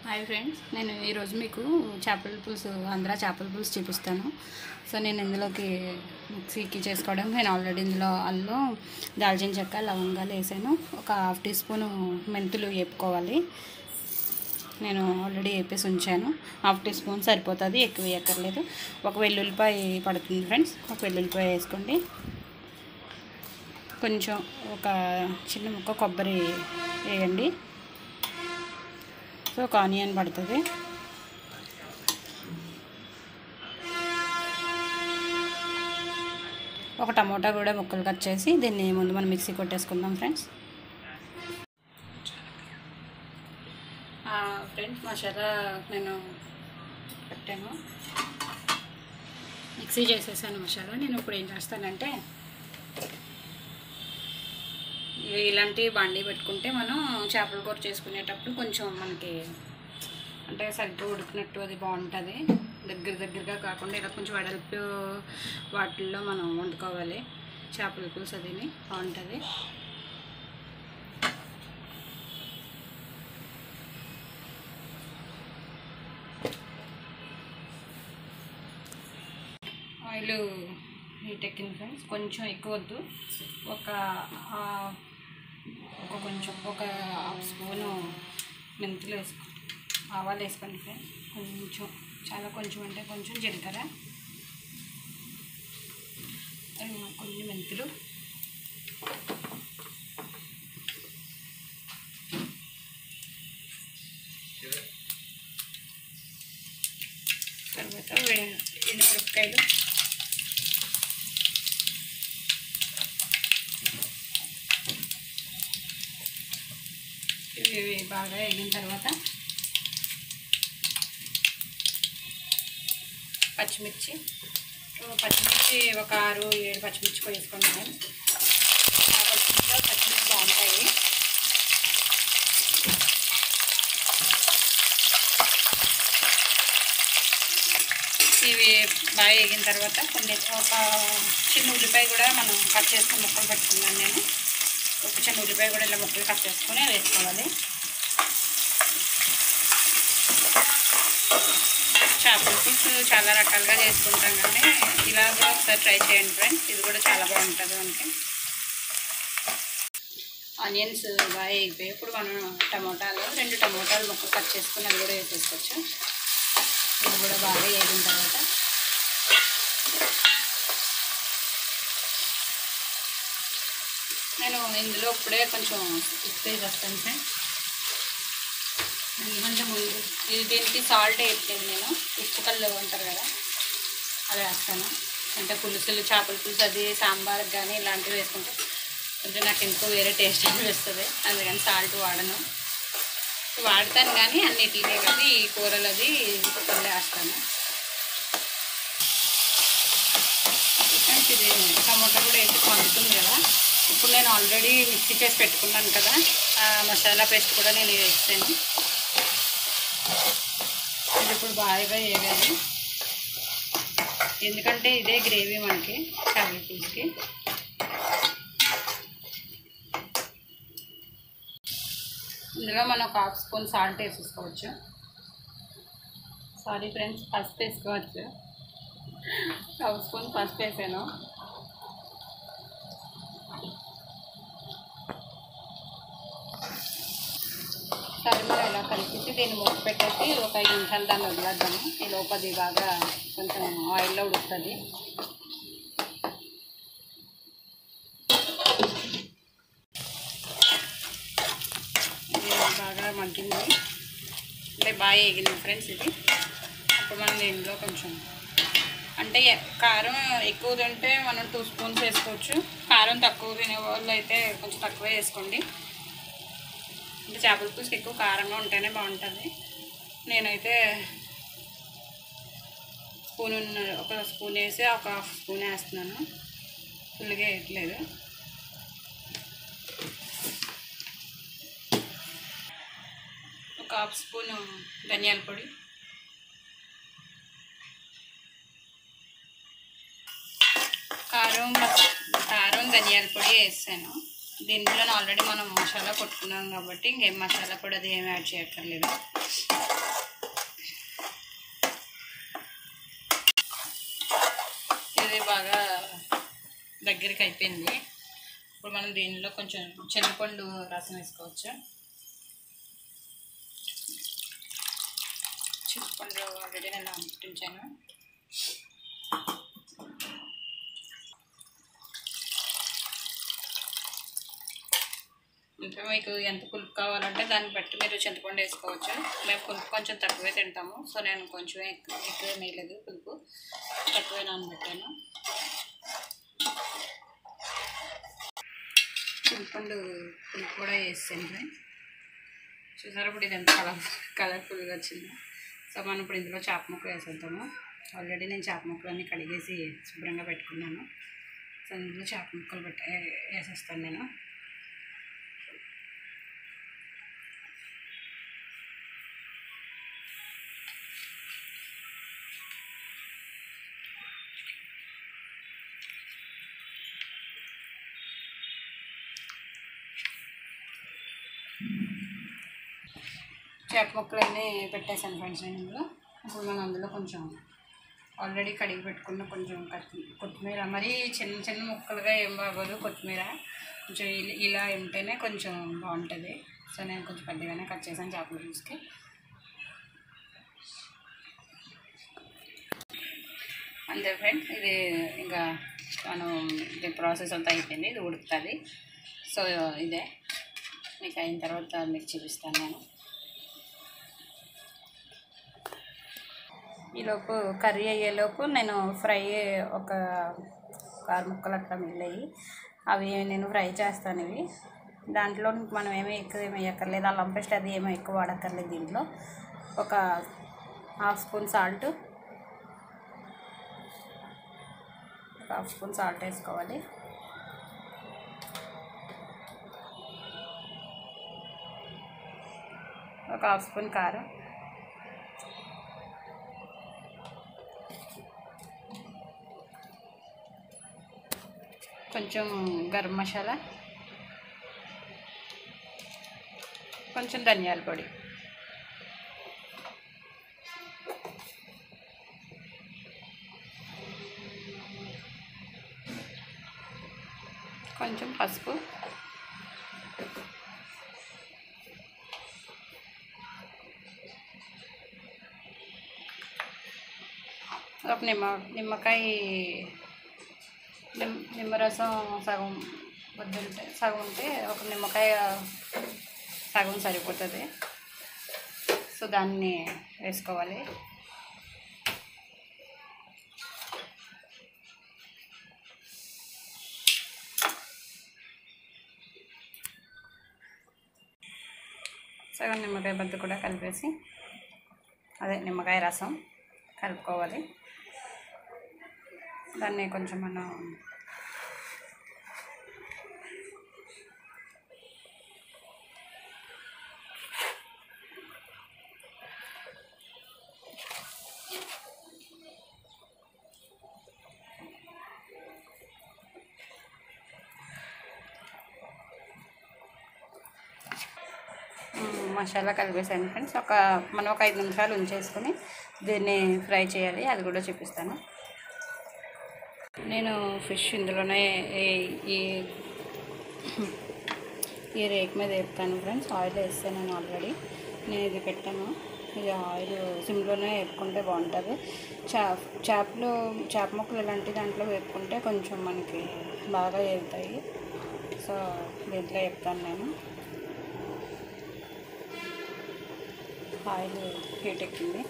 hi friends నేను ఈరోజు మీకు చేపల పులుసు ఆంధ్ర చేపల పులుసు చూపిస్తాను సో నేను ఇందులోకి మిక్సీకి చేసుకోవడం నేను ఆల్రెడీ ఇందులో అల్లం దాల్చిన చెక్క లవంగాలు వేసాను ఒక హాఫ్ టీ స్పూన్ మెంతులు వేపుకోవాలి నేను ఆల్రెడీ వేపేసి ఉంచాను హాఫ్ టీ స్పూన్ సరిపోతుంది ఎక్కువ వేయక్కర్లేదు ఒక వెల్లుల్లిపాయ పడుతుంది ఫ్రెండ్స్ ఒక వెల్లుల్లిపాయ వేసుకోండి కొంచెం ఒక చిన్న ముక్క కొబ్బరి వేయండి సో ఒక ఆనియన్ పడుతుంది ఒక టమోటా కూడా ముక్కలు కట్ చేసి దీన్ని ముందు మనం మిక్సీ కొట్టేసుకుందాం ఫ్రెండ్స్ ఫ్రెండ్స్ మసాలా నేను పెట్టాను మిక్సీ చేసేసాను మసాలా నేను ఇప్పుడు ఏం చేస్తానంటే ఇవి ఇలాంటి బండి పెట్టుకుంటే మనం చేపల కూర చేసుకునేటప్పుడు కొంచెం మనకి అంటే సరిగ్గా ఉడికినట్టు అది బాగుంటుంది దగ్గర దగ్గరగా కాకుండా ఇలా కొంచెం వెడల్పు వాటిల్లో మనం వండుకోవాలి చేపల పులుసు అదిని బాగుంటుంది ఆయిల్ హీట్ ఎక్కింది ఫ్రెండ్స్ కొంచెం ఎక్కువ వద్దు ఒక ఆ, ఒక కొంచెం ఒక హాఫ్ స్పూను మెంతులు వేసుకో ఆవాలు వేసుకోండి ఫ్రెండ్స్ కొంచెం చాలా కొంచెం అంటే కొంచెం జీలకర్ర ఆ, కొన్ని మెంతులు తర్వాత ఎండుమిరపకాయలు ఇవి బాగా వేగిన తర్వాత పచ్చిమిర్చి ఓ పచ్చిమిర్చి ఒక ఆరు ఏడు పచ్చిమిర్చి వేసుకోండి నేను ఆ పచ్చిమిర్చిలో పచ్చిమిర్చి బాగుంటాయి ఇవి బాగా వేగిన తర్వాత కొన్ని ఒక చిన్న ఉల్లిపాయ కూడా మనం కట్ చేసుకుని ముక్కలు పెట్టుకున్నాను నేను ఒక చిన్న ఉల్లిపాయ కూడా ఇలా ముక్కలు కట్ చేసుకొని వేసుకోవాలి చేపల పులుసు చాలా రకాలుగా చేసుకుంటాం కానీ ఇలా కూడా ఒకసారి ట్రై చేయండి ఫ్రెండ్స్ ఇది కూడా చాలా బాగుంటుంది మనకి ఆనియన్స్ బాగా వేగిపోయి ఇప్పుడు మనం టమోటాలు రెండు టమోటాలు ముక్కలు కట్ చేసుకుని అది కూడా వేసేసుకోవచ్చు ఇది కూడా బాగా వేగిన తర్వాత నేను ఇందులో ఇప్పుడే కొంచెం ఉప్పు వేసేస్తాను ఫ్రెండ్స్ ఎందుకంటే ముందు ఇది దీనికి సాల్ట్ వేయట్లేదు నేను ఉప్పు కళ్ళు అంటారు కదా అది వేస్తాను అంటే పులుసులు చేపల పులుసు అది సాంబార్ కానీ ఇలాంటివి వేసుకుంటే కొంచెం నాకు ఎందుకో వేరే టేస్ట్ అనిపిస్తుంది అందుకని సాల్ట్ వాడను వాడతాను కానీ అన్నిటికీ కదా ఈ కూరలు అది ఉప్పు వేస్తాను ఫ్రెండ్స్ ఇది టమాటా కూడా వేసి పండుతుంది కదా ఇప్పుడు నేను ఆల్రెడీ మిక్సీ చేసి పెట్టుకున్నాను కదా ఆ మసాలా పేస్ట్ కూడా నేను వేస్తాను ఇది ఇప్పుడు బాగా వేయాలి ఎందుకంటే ఇదే గ్రేవీ మనకి చేపల పులుసుకి ఇందులో మనం ఒక హాఫ్ స్పూన్ సాల్ట్ వేసేసుకోవచ్చు సారీ ఫ్రెండ్స్ పసుపు వేసుకోవచ్చు హాఫ్ స్పూన్ పసుపు వేసాను సరే మనం ఇలా కలిపేసి దీన్ని మూత పెట్టేసి ఒక ఐదు నిమిషాలు దాన్ని వదిలేద్దాము ఈ లోపది బాగా కొంచెం ఆయిల్లో ఉడుకుతుంది ఇది బాగా మగ్గింది అంటే బాగా వేగింది ఫ్రెండ్స్ ఇది ఇప్పుడు మనం దీనిలో కొంచెం అంటే కారం ఎక్కువ తింటే మనం టూ స్పూన్స్ వేసుకోవచ్చు కారం తక్కువ తినే వాళ్ళు అయితే కొంచెం తక్కువ వేసుకోండి అంటే చేపల పులుసుకి ఎక్కువ కారంగా ఉంటేనే బాగుంటుంది నేనైతే స్పూన్ ఒక స్పూన్ వేసి ఒక హాఫ్ స్పూన్ వేస్తున్నాను ఫుల్గా వేయట్లేదు ఒక హాఫ్ స్పూన్ ధనియాల పొడి కారం కారం ధనియాల పొడి వేసాను దీంట్లో ఆల్రెడీ మనం మసాలా కొట్టుకున్నాం కాబట్టి ఇంకేం మసాలా పొడి అది ఏం యాడ్ చేయక్కర్లేదు దగ్గరికి అయిపోయింది ఇప్పుడు మనం దీనిలో కొంచెం చింతపండు రసం వేసుకోవచ్చు చింతపండు ఆల్రెడీ నేను నానబెట్టించాను ఇంకా మీకు ఎంత పులుపు కావాలంటే దాన్ని బట్టి మీరు చింతపండు వేసుకోవచ్చు మేము పులుపు కొంచెం తక్కువే తింటాము సో నేను కొంచెం ఎక్కువ ఎక్కువ వేయలేదు పులుపు తక్కువే నానబెట్టాను చింతపండు పులుపు కూడా వేసాను చూసారా ఇప్పుడు ఇది ఎంత కలర్ కలర్ఫుల్గా వచ్చిందో సో మనం ఇప్పుడు ఇందులో చేప ముక్క వేసేద్దాము ఆల్రెడీ నేను చేప ముక్కలన్నీ కడిగేసి శుభ్రంగా పెట్టుకున్నాను సో ఇందులో చేప ముక్కలు పెట్టి వేసేస్తాను నేను చేప ముక్కలన్నీ పెట్టేసాను ఫ్రెండ్స్ నేను ఇందులో ఇప్పుడు మనం అందులో కొంచెం ఆల్రెడీ కడిగి పెట్టుకున్న కొంచెం కత్తి కొత్తిమీర మరీ చిన్న చిన్న ముక్కలుగా ఏం బాగోదు కొత్తిమీర కొంచెం ఇల- ఇలా ఉంటేనే కొంచెం బాగుంటుంది సో నేను కొంచెం పెద్దగానే కట్ చేశాను చేపల పులుసుకి అంతే ఫ్రెండ్స్ ఇది ఇంకా మనం ఇది ప్రాసెస్ అంతా అయిపోయింది ఇది ఉడుకుతుంది సో ఇదే మీకు అయిన తర్వాత మీకు చూపిస్తాను నేను ఈలోపు కర్రీ అయ్యేలోపు నేను ఫ్రై ఒక కారు ముక్కలు అట్లా మిగిలాయి అవి నేను ఫ్రై చేస్తాను ఇవి దాంట్లో మనం ఏమీ ఎక్కువ ఏమి వేయక్కర్లేదు అల్లం పేస్ట్ అది ఏమీ ఎక్కువ వాడక్కర్లేదు దీంట్లో ఒక హాఫ్ స్పూన్ సాల్ట్ ఒక హాఫ్ స్పూన్ సాల్ట్ వేసుకోవాలి ఒక హాఫ్ స్పూన్ కారం కొంచెం గరం మసాలా కొంచెం ధనియాల పొడి కొంచెం పసుపు ఒక నిమ్మ నిమ్మకాయ నిమ్ నిమ్మరసం సగం వద్దుంటే సగం ఉంటే ఒక నిమ్మకాయ సగం సరిపోతుంది సో దాన్ని వేసుకోవాలి సగం నిమ్మకాయ బద్ద కూడా కలిపేసి అదే నిమ్మకాయ రసం కలుపుకోవాలి దాన్ని కొంచెం మనం మ్, మసాలా కలిపేసాను ఫ్రెండ్స్ ఒక మనం ఒక ఐదు నిమిషాలు ఉంచేసుకొని దీన్ని ఫ్రై చేయాలి అది కూడా చూపిస్తాను నేను ఫిష్ ఇందులోనే ఈ- ఈ ఈ రేక్ మీద వేపుతాను ఫ్రెండ్స్ ఆయిల్ వేస్తాను నేను ఆల్రెడీ నేను ఇది పెట్టాను ఇది ఆయిల్ సిమ్లోనే వేపుకుంటే బాగుంటుంది చేప చేపలు చేప ముక్కలు ఇలాంటి దాంట్లో వేపుకుంటే కొంచెం మనకి బాగా వేగుతాయి సో దీంట్లో వేపుతాను నేను ఆయిల్ హీట్ ఎక్కింది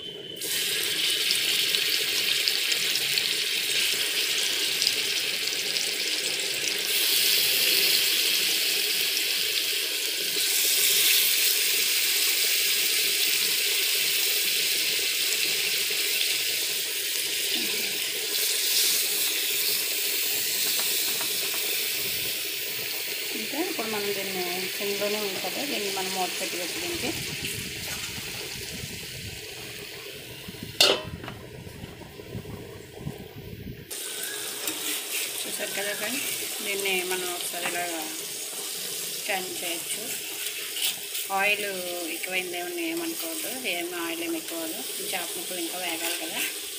ఇంకా ఇప్పుడు మనం దీన్ని సిమ్లోనే ఉంటుంది దీన్ని మనం మూత పెట్టుకోవచ్చు దీనికి చూసారు కదా ఫ్రెండ్స్ దీన్ని మనం ఒకసారి ఇలా టర్న్ చేయొచ్చు ఆయిల్ ఎక్కువైంది ఏమన్నా ఏమనుకోవద్దు ఏమి ఆయిల్ ఏమి ఎక్కువ చేప ముక్కలు ఇంకా వేగాలి కదా